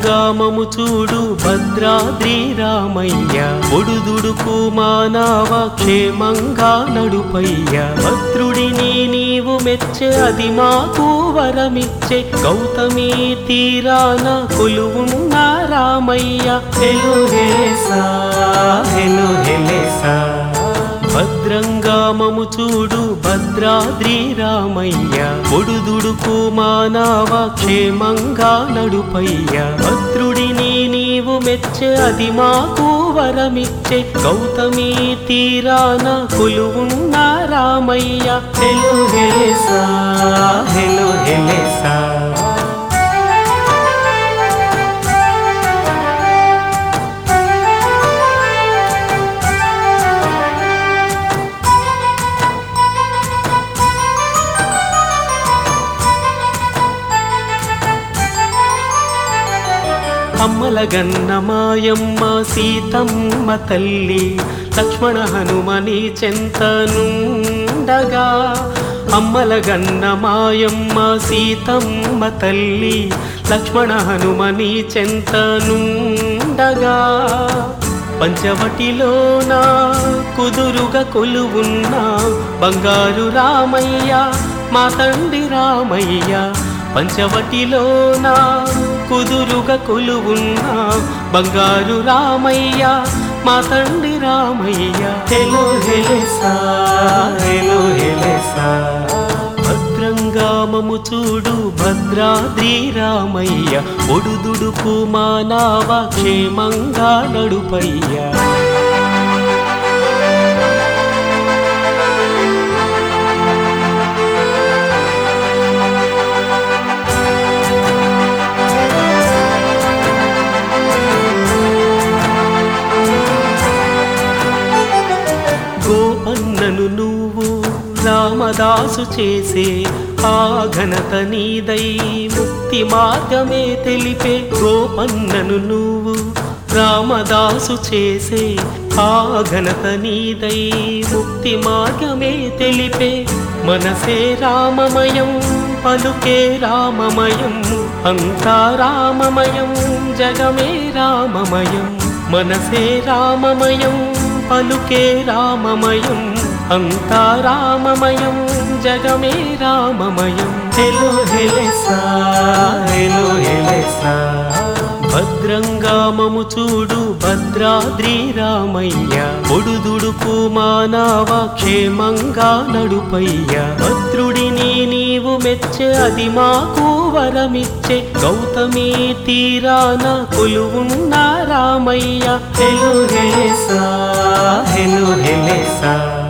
భద్రంగామము చూడు భద్రాద్రి రామయ్య ఒడుదుడుకు మానవ క్షేమంగా నడుపయ్య భద్రుడిని నీవు మెచ్చే అది మాకు వరమిచ్చే గౌతమి తీరాన కొలువున్న రామయ్య హెలు హెలెసా హెలు హెలెసా భద్రంగామము చూడు భద్రాద్రి రామయ్య ఒడుదుడుకు మానవ క్షేమంగా నడుపయ్య భద్రుడిని నీవు మెచ్చే అది మాకు వరమిచ్చే గౌతమి తీరాన కొలువున్న రామయ్య హెలు హెలెసా హెలు హెలెసా అమ్మల గన్న మాయమ్మ సీతమ్మ తల్లి లక్ష్మణ హనుమని చెంతనుండగా అమ్మల గన్న మాయమ్మ సీతమ్మ తల్లి లక్ష్మణ హనుమని చెంతనుండగా పంచవటిలోన కుదురుగా కొలువున్న బంగారు రామయ్య మా తండ్రి రామయ్య పంచవటిలోన కుదురుగా కొలువున్న బంగారు రామయ్య మా తండ్రి రామయ్య హెలో హెలెసా హెలో హెలెసా భద్రంగామము చూడు భద్రాద్రి రామయ్య ఒడుదుడుకు మానవ క్షేమంగా నడుపయ్యా గోపన్నను నువ్వు రామదాసు చేసే ఆ ఘనత నీదై ముక్తి మార్గమే తెలిపే గోపన్నను నువ్వు రామదాసు చేసే ఆ ఘనత నీదై ముక్తి మార్గమే తెలిపే మనసే రామమయం పలుకే రామమయం అంతా రామమయం జగమే రామమయం మనసే రామమయం పలుకే రామమయం అంతా రామమయం జగమే రామమయం హెలో హెలెసా హెలో హెలెసా భద్రంగామము చూడు భద్రాద్రి రామయ్య ఒడుదుడుకు మానవ క్షేమంగా నడుపయ్య భద్రుడిని నీవు మెచ్చే అది మాకు వరమిచ్చే గౌతమి తీరాన కొలువున్న రామయ్య హెలు హెలెసా హెలు హెలెసా